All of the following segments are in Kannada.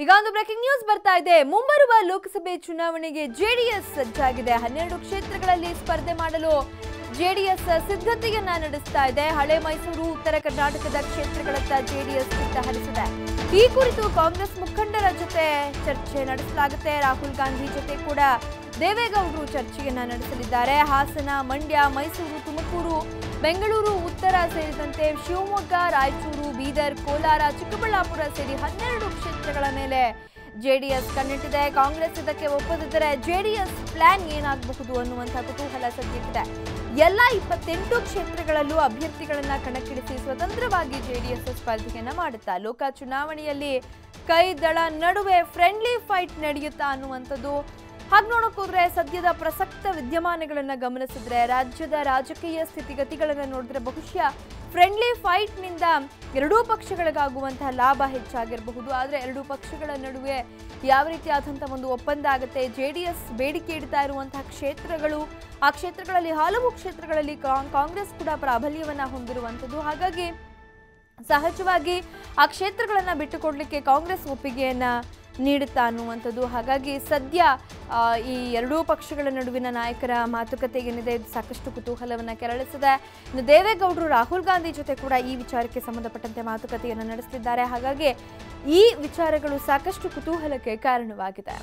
ಈಗ ಒಂದು ಬ್ರೇಕಿಂಗ್ ನ್ಯೂಸ್ ಬರ್ತಾ ಇದೆ ಮುಂಬರುವ ಲೋಕಸಭೆ ಚುನಾವಣೆಗೆ ಜೆಡಿಎಸ್ ಸಜ್ಜಾಗಿದೆ ಹನ್ನೆರಡು ಕ್ಷೇತ್ರಗಳಲ್ಲಿ ಸ್ಪರ್ಧೆ ಮಾಡಲು ಜೆಡಿಎಸ್ ಸಿದ್ಧತೆಯನ್ನ ನಡೆಸ್ತಾ ಇದೆ ಹಳೆ ಮೈಸೂರು ಉತ್ತರ ಕರ್ನಾಟಕದ ಕ್ಷೇತ್ರಗಳತ್ತ ಜೆಡಿಎಸ್ ಚಿತ್ತ ಹರಿಸಿದೆ ಈ ಕುರಿತು ಕಾಂಗ್ರೆಸ್ ಮುಖಂಡರ ಜೊತೆ ಚರ್ಚೆ ನಡೆಸಲಾಗುತ್ತೆ ರಾಹುಲ್ ಗಾಂಧಿ ಜೊತೆ ಕೂಡ ದೇವೇಗೌಡರು ಚರ್ಚೆಯನ್ನ ನಡೆಸಲಿದ್ದಾರೆ ಹಾಸನ ಮಂಡ್ಯ ಮೈಸೂರು ತುಮಕೂರು ಬೆಂಗಳೂರು ಉತ್ತರ ಸೇರಿದಂತೆ ಶಿವಮೊಗ್ಗ ರಾಯಚೂರು ಬೀದರ್ ಕೋಲಾರ ಚಿಕ್ಕಬಳ್ಳಾಪುರ ಸೇರಿ ಹನ್ನೆರಡು ಕ್ಷೇತ್ರಗಳ ಮೇಲೆ ಜೆಡಿಎಸ್ ಕಣ್ಣಿಟ್ಟಿದೆ ಕಾಂಗ್ರೆಸ್ ಇದಕ್ಕೆ ಒಪ್ಪದಿದ್ದರೆ ಜೆಡಿಎಸ್ ಪ್ಲಾನ್ ಏನಾಗಬಹುದು ಅನ್ನುವಂಥ ಕುತೂಹಲ ಸದ್ಯಕ್ಕಿದೆ ಎಲ್ಲ ಇಪ್ಪತ್ತೆಂಟು ಕ್ಷೇತ್ರಗಳಲ್ಲೂ ಅಭ್ಯರ್ಥಿಗಳನ್ನ ಕಣಕ್ಕಿಳಿಸಿ ಸ್ವತಂತ್ರವಾಗಿ ಜೆಡಿಎಸ್ ಸ್ಪರ್ಧೆಯನ್ನ ಮಾಡುತ್ತಾ ಲೋಕ ಚುನಾವಣೆಯಲ್ಲಿ ಕೈ ದಳ ನಡುವೆ ಫ್ರೆಂಡ್ಲಿ ಫೈಟ್ ನಡೆಯುತ್ತಾ ಅನ್ನುವಂಥದ್ದು ಹಾಗೆ ನೋಡಕ್ ಹೋದ್ರೆ ಸದ್ಯದ ಪ್ರಸಕ್ತ ವಿದ್ಯಮಾನಗಳನ್ನ ಗಮನಿಸಿದ್ರೆ ರಾಜ್ಯದ ರಾಜಕೀಯ ಸ್ಥಿತಿಗತಿಗಳನ್ನ ನೋಡಿದ್ರೆ ಬಹುಶಃ ಫ್ರೆಂಡ್ಲಿ ಫೈಟ್ನಿಂದ ಎರಡೂ ಪಕ್ಷಗಳಿಗಾಗುವಂತಹ ಲಾಭ ಹೆಚ್ಚಾಗಿರಬಹುದು ಆದರೆ ಎರಡೂ ಪಕ್ಷಗಳ ನಡುವೆ ಯಾವ ರೀತಿಯಾದಂತಹ ಒಂದು ಒಪ್ಪಂದ ಆಗುತ್ತೆ ಜೆ ಡಿ ಎಸ್ ಬೇಡಿಕೆ ಇಡ್ತಾ ಇರುವಂತಹ ಕ್ಷೇತ್ರಗಳು ಆ ಕ್ಷೇತ್ರಗಳಲ್ಲಿ ಹಲವು ಕ್ಷೇತ್ರಗಳಲ್ಲಿ ಕಾಂಗ್- ಕಾಂಗ್ರೆಸ್ ಕೂಡ ಪ್ರಾಬಲ್ಯವನ್ನ ಹೊಂದಿರುವಂಥದ್ದು ಹಾಗಾಗಿ ಸಹಜವಾಗಿ ಆ ಕ್ಷೇತ್ರಗಳನ್ನು ಬಿಟ್ಟುಕೊಡ್ಲಿಕ್ಕೆ ಕಾಂಗ್ರೆಸ್ ಒಪ್ಪಿಗೆಯನ್ನ ನೀಡುತ್ತಾ ಅನ್ನುವಂಥದ್ದು ಹಾಗಾಗಿ ಸದ್ಯ ಆ, ಈ ಎರಡೂ ಪಕ್ಷಗಳ ನಡುವಿನ ನಾಯಕರ ಮಾತುಕತೆ ಏನಿದೆ ಇದು ಸಾಕಷ್ಟು ಕುತೂಹಲವನ್ನು ಕೆರಳಿಸಿದೆ ಇನ್ನು ದೇವೇಗೌಡರು ರಾಹುಲ್ ಗಾಂಧಿ ಜೊತೆ ಕೂಡ ಈ ವಿಚಾರಕ್ಕೆ ಸಂಬಂಧಪಟ್ಟಂತೆ ಮಾತುಕತೆಯನ್ನು ನಡೆಸುತ್ತಿದ್ದಾರೆ ಹಾಗಾಗಿ ಈ ವಿಚಾರಗಳು ಸಾಕಷ್ಟು ಕುತೂಹಲಕ್ಕೆ ಕಾರಣವಾಗಿದೆ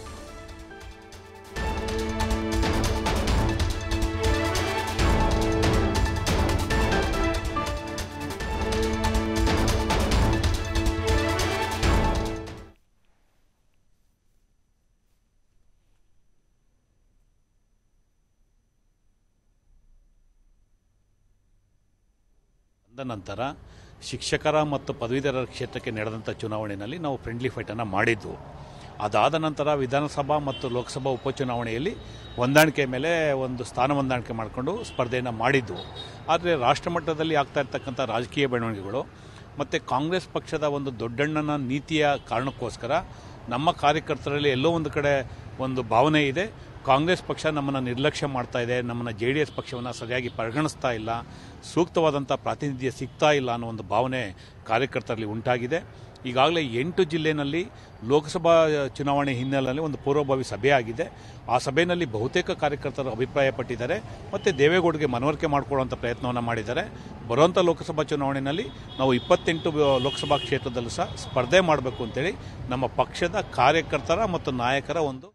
ಬಂದ ನಂತರ ಶಿಕ್ಷಕರ ಮತ್ತು ಪದವೀಧರರ ಕ್ಷೇತ್ರಕ್ಕೆ ನಡೆದಂಥ ಚುನಾವಣೆಯಲ್ಲಿ ನಾವು ಫ್ರೆಂಡ್ಲಿ ಫೈಟನ್ನು ಮಾಡಿದ್ದು ಅದಾದ ನಂತರ ವಿಧಾನಸಭಾ ಮತ್ತು ಲೋಕಸಭಾ ಉಪಚುನಾವಣೆಯಲ್ಲಿ ಹೊಂದಾಣಿಕೆ ಮೇಲೆ ಒಂದು ಸ್ಥಾನ ಹೊಂದಾಣಿಕೆ ಮಾಡಿಕೊಂಡು ಸ್ಪರ್ಧೆಯನ್ನು ಮಾಡಿದ್ದು ಆದರೆ ರಾಷ್ಟ್ರ ಮಟ್ಟದಲ್ಲಿ ಆಗ್ತಾ ಇರ್ತಕ್ಕಂಥ ರಾಜಕೀಯ ಬೆಳವಣಿಗೆಗಳು ಮತ್ತು ಕಾಂಗ್ರೆಸ್ ಪಕ್ಷದ ಒಂದು ದೊಡ್ಡಣ್ಣನ ನೀತಿಯ ಕಾರಣಕ್ಕೋಸ್ಕರ ನಮ್ಮ ಕಾರ್ಯಕರ್ತರಲ್ಲಿ ಎಲ್ಲೋ ಒಂದು ಕಡೆ ಒಂದು ಭಾವನೆ ಇದೆ ಕಾಂಗ್ರೆಸ್ ಪಕ್ಷ ನಮ್ಮನ್ನು ನಿರ್ಲಕ್ಷ್ಯ ಮಾಡ್ತಾ ಇದೆ ನಮ್ಮನ್ನು ಜೆ ಡಿ ಎಸ್ ಪಕ್ಷವನ್ನು ಸರಿಯಾಗಿ ಪರಿಗಣಿಸ್ತಾ ಇಲ್ಲ ಸೂಕ್ತವಾದಂಥ ಪ್ರಾತಿನಿಧ್ಯ ಸಿಗ್ತಾ ಇಲ್ಲ ಅನ್ನೋ ಒಂದು ಭಾವನೆ ಕಾರ್ಯಕರ್ತರಲ್ಲಿ ಉಂಟಾಗಿದೆ ಈಗಾಗಲೇ ಎಂಟು ಜಿಲ್ಲೆಯಲ್ಲಿ ಲೋಕಸಭಾ ಚುನಾವಣೆ ಹಿನ್ನೆಲೆಯಲ್ಲಿ ಒಂದು ಪೂರ್ವಭಾವಿ ಸಭೆ ಆಗಿದೆ ಆ ಸಭೆಯಲ್ಲಿ ಬಹುತೇಕ ಕಾರ್ಯಕರ್ತರು ಅಭಿಪ್ರಾಯಪಟ್ಟಿದ್ದಾರೆ ಮತ್ತು ದೇವೇಗೌಡರಿಗೆ ಮನವರಿಕೆ ಮಾಡಿಕೊಳ್ಳುವಂಥ ಪ್ರಯತ್ನವನ್ನು ಮಾಡಿದ್ದಾರೆ ಬರುವಂಥ ಲೋಕಸಭಾ ಚುನಾವಣೆಯಲ್ಲಿ ನಾವು ಇಪ್ಪತ್ತೆಂಟು ಲೋಕಸಭಾ ಕ್ಷೇತ್ರದಲ್ಲೂ ಸಹ ಸ್ಪರ್ಧೆ ಮಾಡಬೇಕು ಅಂತೇಳಿ ನಮ್ಮ ಪಕ್ಷದ ಕಾರ್ಯಕರ್ತರ ಮತ್ತು ನಾಯಕರ ಒಂದು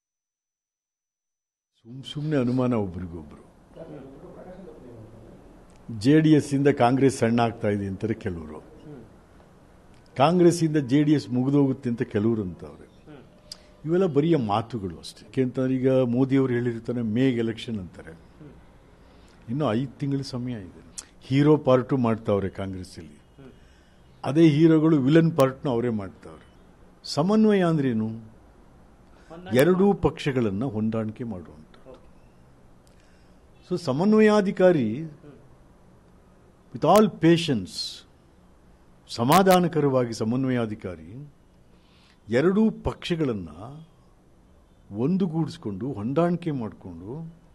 ಸುಮ್ ಸುಮ್ಮನೆ ಅನುಮಾನ ಒಬ್ರಿಗೊಬ್ರು ಜೆ ಡಿ ಎಸ್ ಇಂದ ಕಾಂಗ್ರೆಸ್ ಸಣ್ಣ ಆಗ್ತಾ ಇದೆ ಅಂತಾರೆ ಕೆಲವರು ಕಾಂಗ್ರೆಸ್ ಇಂದ ಜೆ ಡಿ ಎಸ್ ಮುಗಿದೋಗುತ್ತೆ ಅಂತ ಕೆಲವರು ಅಂತವ್ರೆ ಇವೆಲ್ಲ ಬರಿಯ ಮಾತುಗಳು ಅಷ್ಟೇ ಯಾಕೆಂತಂದ್ರೆ ಈಗ ಮೋದಿಯವರು ಹೇಳಿರ್ತಾನೆ ಮೇಗ್ ಎಲೆಕ್ಷನ್ ಅಂತಾರೆ ಇನ್ನು ಐದು ತಿಂಗಳ ಸಮಯ ಇದೆ ಹೀರೋ ಪಾರ್ಟು ಮಾಡ್ತಾವ್ರೆ ಕಾಂಗ್ರೆಸ್ಸಲ್ಲಿ ಅದೇ ಹೀರೋಗಳು ವಿಲನ್ ಪಾರ್ಟ್ನು ಅವರೇ ಮಾಡ್ತಾವ್ರೆ ಸಮನ್ವಯ ಅಂದ್ರೇನು ಎರಡೂ ಪಕ್ಷಗಳನ್ನು ಹೊಂದಾಣಿಕೆ ಮಾಡುವಂಥ ಸೊ ಸಮನ್ವಯಾಧಿಕಾರಿ ವಿತ್ ಆಲ್ ಪೇಷನ್ಸ್ ಸಮಾಧಾನಕರವಾಗಿ ಸಮನ್ವಯಾಧಿಕಾರಿ ಎರಡೂ ಪಕ್ಷಗಳನ್ನು ಒಂದುಗೂಡಿಸ್ಕೊಂಡು ಹೊಂದಾಣಿಕೆ ಮಾಡಿಕೊಂಡು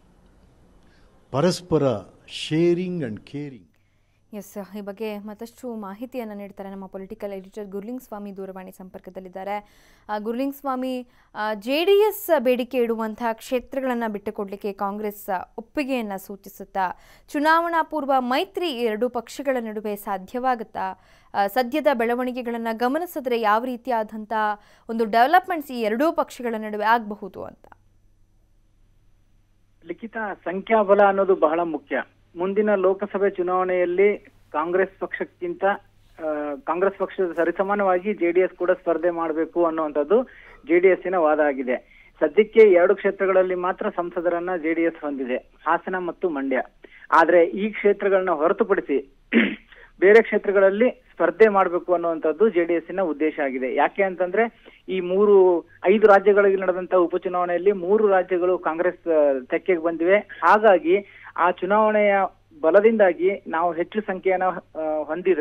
ಪರಸ್ಪರ ಶೇರಿಂಗ್ ಅಂಡ್ ಕೇರಿಂಗ್ ಎಸ್ ಈ ಬಗ್ಗೆ ಮತ್ತಷ್ಟು ಮಾಹಿತಿಯನ್ನು ನೀಡ್ತಾರೆ ನಮ್ಮ ಪೊಲಿಟಿಕಲ್ ಎಡಿಟರ್ ಗುರ್ಲಿಂಗ್ ಸ್ವಾಮಿ ದೂರವಾಣಿ ಸಂಪರ್ಕದಲ್ಲಿದ್ದಾರೆ ಆ, Gurling Swamy J D S ಬೇಡಿಕೆ ಇಡುವಂತಹ ಕ್ಷೇತ್ರಗಳನ್ನು ಬಿಟ್ಟುಕೊಡಲಿಕ್ಕೆ ಕಾಂಗ್ರೆಸ್ ಒಪ್ಪಿಗೆಯನ್ನು ಸೂಚಿಸುತ್ತಾ ಚುನಾವಣಾ ಪೂರ್ವ ಮೈತ್ರಿ ಈ ಎರಡೂ ಪಕ್ಷಗಳ ನಡುವೆ ಸಾಧ್ಯವಾಗುತ್ತಾ ಆ, ಸದ್ಯದ ಬೆಳವಣಿಗೆಗಳನ್ನು ಗಮನಿಸಿದ್ರೆ ಯಾವ ರೀತಿಯಾದಂಥ ಒಂದು ಡೆವಲಪ್ಮೆಂಟ್ಸ್ ಈ ಎರಡೂ ಪಕ್ಷಗಳ ನಡುವೆ ಆಗಬಹುದು ಅಂತ ಲಿಖಿತ ಸಂಖ್ಯಾಬಲ ಅನ್ನೋದು ಬಹಳ ಮುಖ್ಯ ಮುಂದಿನ ಲೋಕಸಭೆ ಚುನಾವಣೆಯಲ್ಲಿ ಕಾಂಗ್ರೆಸ್ ಪಕ್ಷಕ್ಕಿಂತ ಆ, ಕಾಂಗ್ರೆಸ್ ಪಕ್ಷದ ಸರಿಸಮಾನವಾಗಿ ಜೆಡಿಎಸ್ ಕೂಡ ಸ್ಪರ್ಧೆ ಮಾಡಬೇಕು ಅನ್ನುವಂಥದ್ದು ಜೆಡಿಎಸ್ಸಿನ ವಾದ ಆಗಿದೆ ಸದ್ಯಕ್ಕೆ ಎರಡು ಕ್ಷೇತ್ರಗಳಲ್ಲಿ ಮಾತ್ರ ಸಂಸದರನ್ನ ಜೆಡಿಎಸ್ ಹೊಂದಿದೆ ಹಾಸನ ಮತ್ತು ಮಂಡ್ಯ ಆದ್ರೆ ಈ ಕ್ಷೇತ್ರಗಳನ್ನ ಹೊರತುಪಡಿಸಿ ಬೇರೆ ಕ್ಷೇತ್ರಗಳಲ್ಲಿ ಸ್ಪರ್ಧೆ ಮಾಡಬೇಕು ಅನ್ನುವಂಥದ್ದು ಜೆಡಿಎಸ್ಸಿನ ಉದ್ದೇಶ ಆಗಿದೆ ಯಾಕೆ ಅಂತಂದ್ರೆ ಈ ಮೂರು ಐದು ರಾಜ್ಯಗಳಿಗೆ ನಡೆದಂತ ಉಪಚುನಾವಣೆಯಲ್ಲಿ ಮೂರು ರಾಜ್ಯಗಳು ಕಾಂಗ್ರೆಸ್ ಆ, ತೆಕ್ಕೆಗೆ ಬಂದಿವೆ ಹಾಗಾಗಿ ಆ ಚುನಾವಣೆಯ ಬಲದಿಂದಾಗಿ ನಾವು ಹೆಚ್ಚು ಸಂಖ್ಯೆಯನ್ನ ಆ, ಹೊಂದಿದ್ರೆ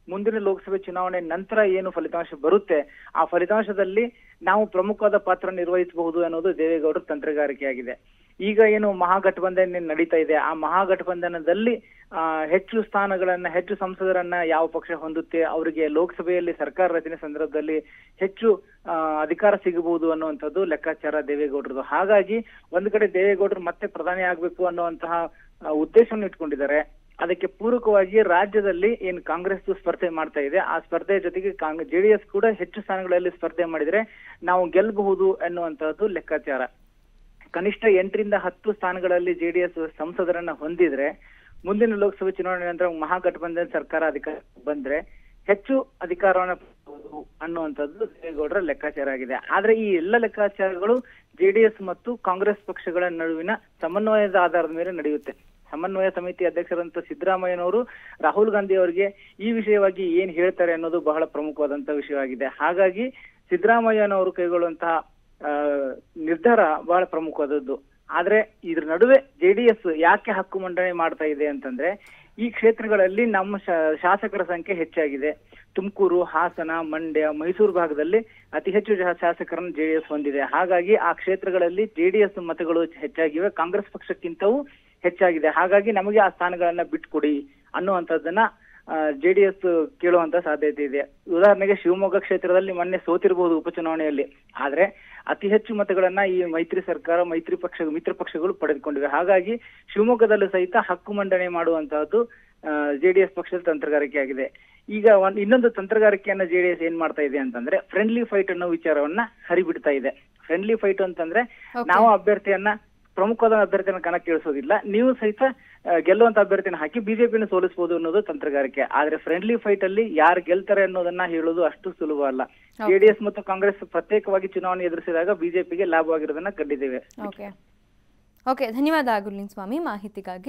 ಮುಂದಿನ ಲೋಕಸಭೆ ಚುನಾವಣೆ ನಂತರ ಏನು ಫಲಿತಾಂಶ ಬರುತ್ತೆ ಆ ಫಲಿತಾಂಶದಲ್ಲಿ ನಾವು ಪ್ರಮುಖವಾದ ಪಾತ್ರ ನಿರ್ವಹಿಸಬಹುದು ಅನ್ನೋದು ದೇವೇಗೌಡರ ತಂತ್ರಗಾರಿಕೆಯಾಗಿದೆ ಈಗ ಏನು ಮಹಾಗಠಬಂಧನ ಏನ್ ನಡೀತಾ ಇದೆ ಆ ಮಹಾಗಠಬಂಧನದಲ್ಲಿ ಆ, ಹೆಚ್ಚು ಸ್ಥಾನಗಳನ್ನ ಹೆಚ್ಚು ಸಂಸದರನ್ನ ಯಾವ ಪಕ್ಷ ಹೊಂದುತ್ತೆ ಅವರಿಗೆ ಲೋಕಸಭೆಯಲ್ಲಿ ಸರ್ಕಾರ ರಚನೆ ಸಂದರ್ಭದಲ್ಲಿ ಹೆಚ್ಚು ಆ, ಅಧಿಕಾರ ಸಿಗಬಹುದು ಅನ್ನುವಂಥದ್ದು ಲೆಕ್ಕಾಚಾರ ದೇವೇಗೌಡರದು ಹಾಗಾಗಿ ಒಂದು ಕಡೆ ದೇವೇಗೌಡರು ಮತ್ತೆ ಪ್ರಧಾನಿ ಆಗ್ಬೇಕು ಅನ್ನುವಂತಹ ಆ, ಉದ್ದೇಶವನ್ನು ಇಟ್ಕೊಂಡಿದ್ದಾರೆ ಅದಕ್ಕೆ ಪೂರಕವಾಗಿ ರಾಜ್ಯದಲ್ಲಿ ಏನು ಕಾಂಗ್ರೆಸ್ ಸ್ಪರ್ಧೆ ಮಾಡ್ತಾ ಇದೆ ಆ ಸ್ಪರ್ಧೆ ಜೊತೆಗೆ ಜೆಡಿಎಸ್ ಕೂಡ ಹೆಚ್ಚು ಸ್ಥಾನಗಳಲ್ಲಿ ಸ್ಪರ್ಧೆ ಮಾಡಿದ್ರೆ ನಾವು ಗೆಲ್ಲಬಹುದು ಎನ್ನುವಂತಹದ್ದು ಲೆಕ್ಕಾಚಾರ ಕನಿಷ್ಠ ಎಂಟರಿಂದ ಹತ್ತು ಸ್ಥಾನಗಳಲ್ಲಿ ಜೆಡಿಎಸ್ ಸಂಸದರನ್ನ ಹೊಂದಿದ್ರೆ ಮುಂದಿನ ಲೋಕಸಭೆ ಚುನಾವಣೆ ನಂತರ ಮಹಾಗಠಬಂಧನ್ ಸರ್ಕಾರ ಅಧಿಕಾರ ಬಂದ್ರೆ ಹೆಚ್ಚು ಅಧಿಕಾರವನ್ನ ಪಡೆಯಬಹುದು ಅನ್ನುವಂಥದ್ದು ದೇವೇಗೌಡರ ಲೆಕ್ಕಾಚಾರ ಆಗಿದೆ ಆದ್ರೆ ಈ ಎಲ್ಲ ಲೆಕ್ಕಾಚಾರಗಳು ಜೆಡಿಎಸ್ ಮತ್ತು ಕಾಂಗ್ರೆಸ್ ಪಕ್ಷಗಳ ನಡುವಿನ ಸಮನ್ವಯದ ಆಧಾರದ ಮೇಲೆ ನಡೆಯುತ್ತೆ ಸಮನ್ವಯ ಸಮಿತಿ ಅಧ್ಯಕ್ಷರಂತ ಸಿದ್ದರಾಮಯ್ಯನವರು ರಾಹುಲ್ ಗಾಂಧಿ ಅವರಿಗೆ ಈ ವಿಷಯವಾಗಿ ಏನ್ ಹೇಳ್ತಾರೆ ಅನ್ನೋದು ಬಹಳ ಪ್ರಮುಖವಾದಂತಹ ವಿಷಯವಾಗಿದೆ ಹಾಗಾಗಿ ಸಿದ್ದರಾಮಯ್ಯನವರು ಕೈಗೊಳ್ಳುವಂತಹ ಆ, ನಿರ್ಧಾರ ಬಹಳ ಪ್ರಮುಖವಾದದ್ದು ಆದ್ರೆ ಇದ್ರ ನಡುವೆ ಜೆಡಿಎಸ್ ಯಾಕೆ ಹಕ್ಕು ಮಂಡನೆ ಮಾಡ್ತಾ ಇದೆ ಅಂತಂದ್ರೆ ಈ ಕ್ಷೇತ್ರಗಳಲ್ಲಿ ನಮ್ಮ ಶಾ- ಶಾಸಕರ ಸಂಖ್ಯೆ ಹೆಚ್ಚಾಗಿದೆ ತುಮಕೂರು ಹಾಸನ ಮಂಡ್ಯ ಮೈಸೂರು ಭಾಗದಲ್ಲಿ ಅತಿ ಹೆಚ್ಚು ಜಾ- ಶಾಸಕರನ್ನು ಜೆಡಿಎಸ್ ಹೊಂದಿದೆ ಹಾಗಾಗಿ ಆ ಕ್ಷೇತ್ರಗಳಲ್ಲಿ ಜೆಡಿಎಸ್ ಮತಗಳು ಹೆಚ್ಚಾಗಿವೆ ಕಾಂಗ್ರೆಸ್ ಪಕ್ಷಕ್ಕಿಂತವೂ ಹೆಚ್ಚಾಗಿದೆ ಹಾಗಾಗಿ ನಮಗೆ ಆ ಸ್ಥಾನಗಳನ್ನ ಬಿಟ್ಕೊಡಿ ಅನ್ನುವಂಥದ್ದನ್ನ ಜೆಡಿಎಸ್ ಕೇಳುವಂತ ಸಾಧ್ಯತೆ ಇದೆ ಉದಾಹರಣೆಗೆ ಶಿವಮೊಗ್ಗ ಕ್ಷೇತ್ರದಲ್ಲಿ ಮೊನ್ನೆ ಸೋತಿರಬಹುದು ಉಪಚುನಾವಣೆಯಲ್ಲಿ ಆದ್ರೆ ಅತಿ ಹೆಚ್ಚು ಮತಗಳನ್ನ ಈ ಮೈತ್ರಿ ಸರ್ಕಾರ ಮೈತ್ರಿ ಪಕ್ಷ ಮಿತ್ರ ಪಕ್ಷಗಳು ಪಡೆದುಕೊಂಡಿವೆ ಹಾಗಾಗಿ ಶಿವಮೊಗ್ಗದಲ್ಲೂ ಸಹಿತ ಹಕ್ಕು ಮಂಡನೆ ಮಾಡುವಂತಹದ್ದು ಜೆಡಿಎಸ್ ಪಕ್ಷದ ತಂತ್ರಗಾರಿಕೆ ಆಗಿದೆ ಈಗ ಒಂದ್ ಇನ್ನೊಂದು ತಂತ್ರಗಾರಿಕೆಯನ್ನ ಜೆಡಿಎಸ್ ಏನ್ ಮಾಡ್ತಾ ಇದೆ ಅಂತಂದ್ರೆ ಫ್ರೆಂಡ್ಲಿ ಫೈಟ್ ಅನ್ನೋ ವಿಚಾರವನ್ನ ಹರಿಬಿಡ್ತಾ ಇದೆ ಫ್ರೆಂಡ್ಲಿ ಫೈಟ್ ಅಂತಂದ್ರೆ Okay. ನಾವು ಅಭ್ಯರ್ಥಿಯನ್ನ ಪ್ರಮುಖವಾದ ಅಭ್ಯರ್ಥಿಯನ್ನ ಕಣಕ್ಕೆ ಇಳಿಸೋದಿಲ್ಲ ನೀವು ಸಹಿತ ಆ, ಗೆಲ್ಲುವಂತ ಅಭ್ಯರ್ಥಿನ ಹಾಕಿ ಬಿಜೆಪಿನ ಸೋಲಿಸಬಹುದು ಅನ್ನೋದು ತಂತ್ರಗಾರಿಕೆ ಆದ್ರೆ ಫ್ರೆಂಡ್ಲಿ ಫೈಟ್ ಅಲ್ಲಿ ಯಾರು ಗೆಲ್ತಾರೆ ಅನ್ನೋದನ್ನ ಹೇಳೋದು ಅಷ್ಟು ಸುಲಭ ಅಲ್ಲ ಜೆಡಿಎಸ್ ಮತ್ತು ಕಾಂಗ್ರೆಸ್ ಪ್ರತ್ಯೇಕವಾಗಿ ಚುನಾವಣೆ ಎದುರಿಸಿದಾಗ ಬಿಜೆಪಿಗೆ ಲಾಭವಾಗಿರೋದನ್ನ ಕಂಡಿದ್ದೇವೆ ಓಕೆ ಓಕೆ ಧನ್ಯವಾದ ಗುರುಲಿಂಗ್ ಸ್ವಾಮಿ ಮಾಹಿತಿಗಾಗಿ